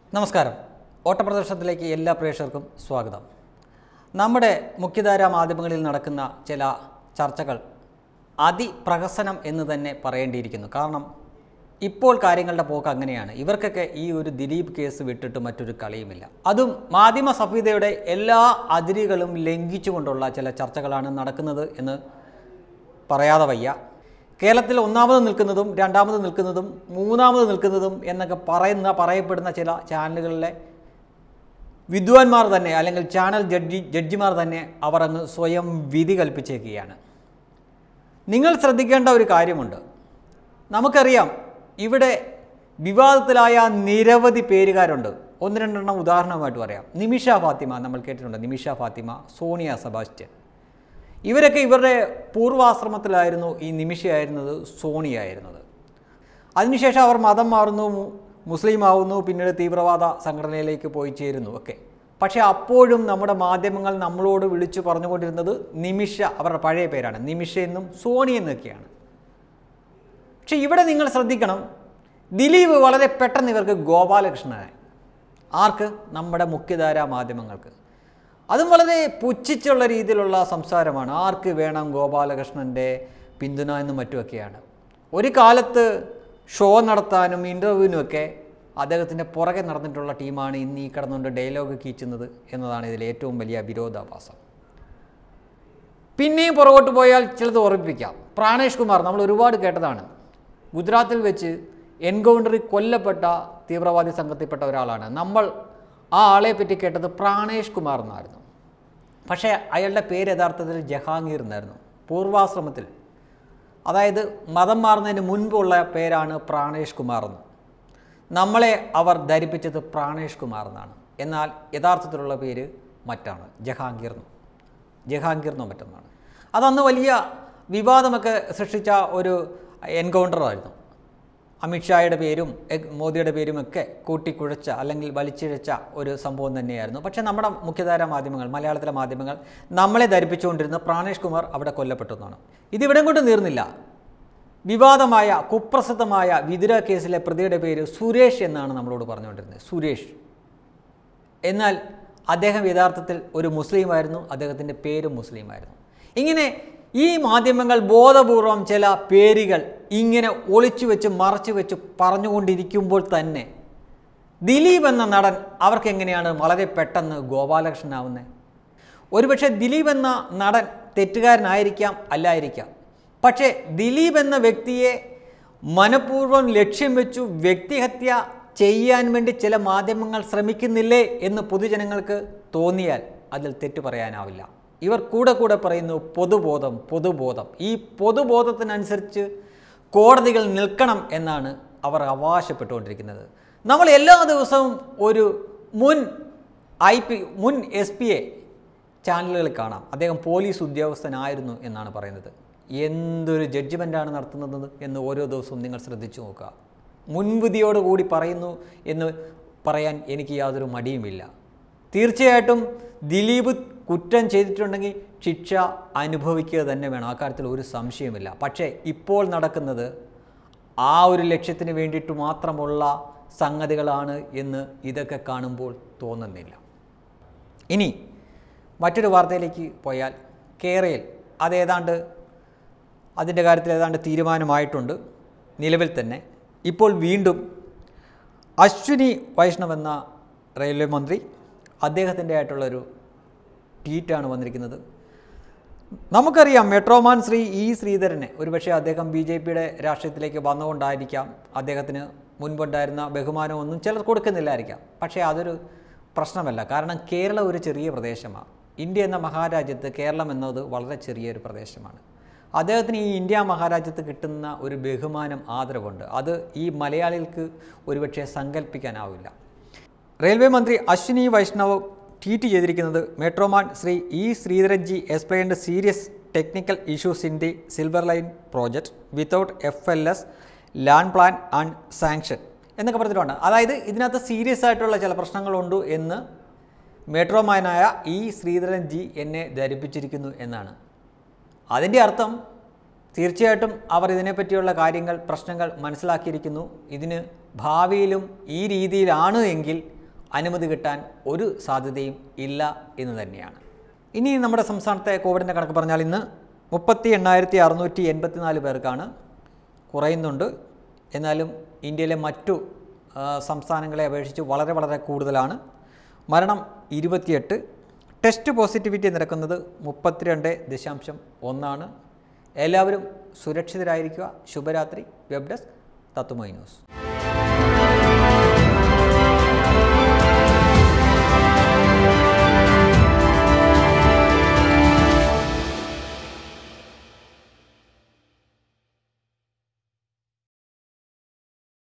നമസ്കാരം ഓട്ടപ്രദർശനത്തിലേക്ക് എല്ലാ പ്രേക്ഷകർക്കും സ്വാഗതം നമ്മുടെ മുഖ്യധാരാ മാധ്യമങ്ങളിൽ നടക്കുന്ന ചില ചർച്ചകൾ അതിപ്രഹസനം എന്ന് തന്നെ പറയേണ്ടിയിരിക്കുന്നു കാരണം ഇപ്പോൾ കാര്യങ്ങളുടെ പോക്ക് അങ്ങനെയാണ് ഇവർക്കൊക്കെ ഈ ഒരു ദിലീപ് കേസ് വിട്ടിട്ട് മറ്റൊരു കളിയുമില്ല അതും മാധ്യമ സഭ്യതയുടെ എല്ലാ അതിരുകളും ലംഘിച്ചുകൊണ്ടുള്ള ചില ചർച്ചകളാണ് നടക്കുന്നത് എന്ന് പറയാതെ വയ്യ കേരളത്തിൽ ഒന്നാമത് നിൽക്കുന്നതും രണ്ടാമത് നിൽക്കുന്നതും മൂന്നാമത് നിൽക്കുന്നതും എന്നൊക്കെ പറയുന്ന പറയപ്പെടുന്ന ചില ചാനലുകളിലെ വിദ്വാൻമാർ തന്നെ അല്ലെങ്കിൽ ചാനൽ ജഡ്ജി ജഡ്ജിമാർ തന്നെ അവർ അങ്ങ് സ്വയം വിധി കൽപ്പിച്ചേക്കുകയാണ് നിങ്ങൾ ശ്രദ്ധിക്കേണ്ട ഒരു കാര്യമുണ്ട് നമുക്കറിയാം ഇവിടെ വിവാദത്തിലായ നിരവധി പേരുകാരുണ്ട് ഒന്ന് രണ്ടെണ്ണം ഉദാഹരണമായിട്ട് പറയാം നിമിഷ ഫാത്തിമ നമ്മൾ കേട്ടിട്ടുണ്ട് നിമിഷ ഫാത്തിമ സോണിയ സെബാസ്റ്റ്യൻ ഇവരൊക്കെ ഇവരുടെ പൂർവാശ്രമത്തിലായിരുന്നു ഈ നിമിഷയായിരുന്നത് സോണിയായിരുന്നത് അതിനുശേഷം അവർ മതം മാറുന്നു മു- മുസ്ലിം ആവുന്നു പിന്നീട് തീവ്രവാദ സംഘടനയിലേക്ക് പോയി ചേരുന്നു ഒക്കെ പക്ഷേ അപ്പോഴും നമ്മുടെ മാധ്യമങ്ങൾ നമ്മളോട് വിളിച്ചു പറഞ്ഞുകൊണ്ടിരുന്നത് നിമിഷ അവരുടെ പഴയ പേരാണ് നിമിഷ എന്നും സോണി എന്നൊക്കെയാണ് പക്ഷെ ഇവിടെ നിങ്ങൾ ശ്രദ്ധിക്കണം ദിലീപ് വളരെ പെട്ടെന്ന് ഇവർക്ക് ഗോപാലകൃഷ്ണനായി ആർക്ക് നമ്മുടെ മുഖ്യധാരാ മാധ്യമങ്ങൾക്ക് അതും വളരെ പുച്ഛിച്ചുള്ള രീതിയിലുള്ള സംസാരമാണ് ആർക്ക് വേണം ഗോപാലകൃഷ്ണൻ്റെ പിന്തുണ എന്നും മറ്റുമൊക്കെയാണ് ഒരു കാലത്ത് ഷോ നടത്താനും ഇൻ്റർവ്യൂവിനുമൊക്കെ അദ്ദേഹത്തിൻ്റെ പുറകെ നടന്നിട്ടുള്ള ടീമാണ് ഇന്ന് ഈ കിടന്നുകൊണ്ട് ഡയലോഗ് കീച്ചുന്നത് എന്നതാണ് ഇതിലെ ഏറ്റവും വലിയ വിരോധാഭാസം പിന്നെയും പുറകോട്ട് പോയാൽ ചിലത് ഓർമ്മിപ്പിക്കാം പ്രാണേഷ് കുമാർ നമ്മൾ ഒരുപാട് കേട്ടതാണ് ഗുജറാത്തിൽ വെച്ച് എൻകൗണ്ടറിൽ കൊല്ലപ്പെട്ട തീവ്രവാദി സംഘത്തിൽപ്പെട്ട ഒരാളാണ് നമ്മൾ ആ ആളെ പറ്റി കേട്ടത് പ്രാണേഷ് കുമാർ എന്നായിരുന്നു പക്ഷേ അയാളുടെ പേര് യഥാർത്ഥത്തിൽ ജഹാംഗീർ എന്നായിരുന്നു പൂർവാശ്രമത്തിൽ അതായത് മതം മാറുന്നതിന് മുൻപുള്ള പേരാണ് പ്രാണേഷ് കുമാർ എന്ന് നമ്മളെ അവർ ധരിപ്പിച്ചത് പ്രാണേഷ് കുമാർ എന്നാണ് എന്നാൽ യഥാർത്ഥത്തിലുള്ള പേര് മറ്റാണ് ജഹാംഗീർ എന്ന് ജഹാംഗീർ എന്നോ മറ്റൊന്നാണ് അതന്ന് വലിയ വിവാദമൊക്കെ സൃഷ്ടിച്ച ഒരു എൻകൗണ്ടർ ആയിരുന്നു അമിത്ഷായുടെ പേരും എ- മോദിയുടെ പേരും ഒക്കെ കൂട്ടിക്കുഴച്ച അല്ലെങ്കിൽ വലിച്ചിഴച്ച ഒരു സംഭവം തന്നെയായിരുന്നു പക്ഷേ നമ്മുടെ മുഖ്യധാര മാധ്യമങ്ങൾ മലയാളത്തിലെ മാധ്യമങ്ങൾ നമ്മളെ ധരിപ്പിച്ചുകൊണ്ടിരുന്ന പ്രാണേഷ് കുമാർ അവിടെ കൊല്ലപ്പെട്ടു എന്നാണ് ഇതിവിടം കൊണ്ട് തീർന്നില്ല വിവാദമായ കുപ്രസിദ്ധമായ വിതുര കേസിലെ പ്രതിയുടെ പേര് സുരേഷ് എന്നാണ് നമ്മളോട് പറഞ്ഞുകൊണ്ടിരുന്നത് സുരേഷ് എന്നാൽ അദ്ദേഹം യഥാർത്ഥത്തിൽ ഒരു മുസ്ലിമായിരുന്നു അദ്ദേഹത്തിൻ്റെ പേരും മുസ്ലിമായിരുന്നു ഇങ്ങനെ ഈ മാധ്യമങ്ങൾ ബോധപൂർവം ചില പേരുകൾ ഇങ്ങനെ ഒളിച്ചു വെച്ച് മറച്ചു വെച്ച് പറഞ്ഞുകൊണ്ടിരിക്കുമ്പോൾ തന്നെ ദിലീപ് എന്ന നടൻ അവർക്ക് എങ്ങനെയാണ് വളരെ പെട്ടെന്ന് ഗോപാലകൃഷ്ണനാവുന്നത് ഒരുപക്ഷെ ദിലീപ് എന്ന നടൻ തെറ്റുകാരനായിരിക്കാം അല്ലായിരിക്കാം പക്ഷേ ദിലീപ് എന്ന വ്യക്തിയെ മനഃപൂർവ്വം ലക്ഷ്യം വെച്ചു വ്യക്തിഹത്യ ചെയ്യാൻ വേണ്ടി ചില മാധ്യമങ്ങൾ ശ്രമിക്കുന്നില്ലേ എന്ന് പൊതുജനങ്ങൾക്ക് തോന്നിയാൽ അതിൽ തെറ്റു പറയാനാവില്ല ഇവർ കൂടെ കൂടെ പറയുന്നു പൊതുബോധം പൊതുബോധം ഈ പൊതുബോധത്തിനനുസരിച്ച് കോടതികൾ നിൽക്കണം എന്നാണ് അവർ അവകാശപ്പെട്ടുകൊണ്ടിരിക്കുന്നത് നമ്മൾ എല്ലാ ദിവസവും ഒരു മുൻ ഐ പി മുൻ എസ് പിയെ ചാനലുകളിൽ കാണാം അദ്ദേഹം പോലീസ് ഉദ്യോഗസ്ഥനായിരുന്നു എന്നാണ് പറയുന്നത് എന്തൊരു ജഡ്ജ്മെൻ്റാണ് നടത്തുന്നത് എന്ന് ഓരോ ദിവസവും നിങ്ങൾ ശ്രദ്ധിച്ചു നോക്കുക മുൻവിധിയോടുകൂടി പറയുന്നു എന്ന് പറയാൻ എനിക്ക് യാതൊരു മടിയുമില്ല തീർച്ചയായിട്ടും ദിലീപ് കുറ്റം ചെയ്തിട്ടുണ്ടെങ്കിൽ ശിക്ഷ അനുഭവിക്കുക തന്നെ വേണം ആ കാര്യത്തിൽ ഒരു സംശയമില്ല പക്ഷേ ഇപ്പോൾ നടക്കുന്നത് ആ ഒരു ലക്ഷ്യത്തിന് വേണ്ടിയിട്ട് മാത്രമുള്ള സംഗതികളാണ് എന്ന് ഇതൊക്കെ കാണുമ്പോൾ തോന്നുന്നില്ല ഇനി മറ്റൊരു വാർത്തയിലേക്ക് പോയാൽ കേരളയിൽ അതേതാണ്ട് അതിൻ്റെ കാര്യത്തിൽ ഏതാണ്ട് തീരുമാനമായിട്ടുണ്ട് നിലവിൽ തന്നെ ഇപ്പോൾ വീണ്ടും അശ്വിനി വൈഷ്ണവ് എന്ന റെയിൽവേ മന്ത്രി അദ്ദേഹത്തിൻ്റെ ആയിട്ടുള്ളൊരു ട്വീറ്റാണ് വന്നിരിക്കുന്നത് നമുക്കറിയാം മെട്രോമാൻ ശ്രീ ഇ ശ്രീധരനെ ഒരുപക്ഷെ അദ്ദേഹം ബി ജെ പിയുടെ രാഷ്ട്രീയത്തിലേക്ക് വന്നുകൊണ്ടായിരിക്കാം അദ്ദേഹത്തിന് മുൻപുണ്ടായിരുന്ന ബഹുമാനമൊന്നും ചിലർ കൊടുക്കുന്നില്ലായിരിക്കാം പക്ഷേ അതൊരു പ്രശ്നമല്ല കാരണം കേരളം ഒരു ചെറിയ പ്രദേശമാണ് ഇന്ത്യ എന്ന മഹാരാജ്യത്ത് കേരളം എന്നത് വളരെ ചെറിയൊരു പ്രദേശമാണ് അദ്ദേഹത്തിന് ഈ ഇന്ത്യ മഹാരാജ്യത്ത് കിട്ടുന്ന ഒരു ബഹുമാനം ആദരവുണ്ട് അത് ഈ മലയാളികൾക്ക് ഒരുപക്ഷെ സങ്കല്പിക്കാനാവില്ല റെയിൽവേ മന്ത്രി അശ്വിനി വൈഷ്ണവ് ട്വീറ്റ് ചെയ്തിരിക്കുന്നത് മെട്രോമാൻ ശ്രീ ഇ ശ്രീധരൻജി explained serious technical issues in the silver line project without F L S land plan and sanction എന്നൊക്കെ പറഞ്ഞിട്ടുണ്ട് അതായത് ഇതിനകത്ത് സീരിയസ് ആയിട്ടുള്ള ചില പ്രശ്നങ്ങളുണ്ട് എന്ന് മെട്രോമാനായ ഇ ശ്രീധരൻജി എന്നെ ധരിപ്പിച്ചിരിക്കുന്നു എന്നാണ് അതിൻ്റെ അർത്ഥം തീർച്ചയായിട്ടും അവർ ഇതിനെപ്പറ്റിയുള്ള കാര്യങ്ങൾ പ്രശ്നങ്ങൾ മനസ്സിലാക്കിയിരിക്കുന്നു ഇതിന് ഭാവിയിലും ഈ രീതിയിലാണ് എങ്കിൽ അനുമതി കിട്ടാൻ ഒരു സാധ്യതയും ഇല്ല എന്ന് തന്നെയാണ് ഇനി നമ്മുടെ സംസ്ഥാനത്തെ കോവിഡിൻ്റെ കണക്ക് പറഞ്ഞാൽ ഇന്ന് മുപ്പത്തി എണ്ണായിരത്തി അറുന്നൂറ്റി എൺപത്തിനാല് പേർക്കാണ് കുറയുന്നുണ്ട് എന്നാലും ഇന്ത്യയിലെ മറ്റു ആ, സംസ്ഥാനങ്ങളെ അപേക്ഷിച്ച് വളരെ വളരെ കൂടുതലാണ് മരണം ഇരുപത്തിയെട്ട് ടെസ്റ്റ് പോസിറ്റിവിറ്റി നിരക്കുന്നത് മുപ്പത്തിരണ്ട് ദശാംശം ഒന്നാണ് എല്ലാവരും സുരക്ഷിതരായിരിക്കുക ശുഭരാത്രി വെബ് ഡെസ്ക് തത്തുമൈ ന്യൂസ്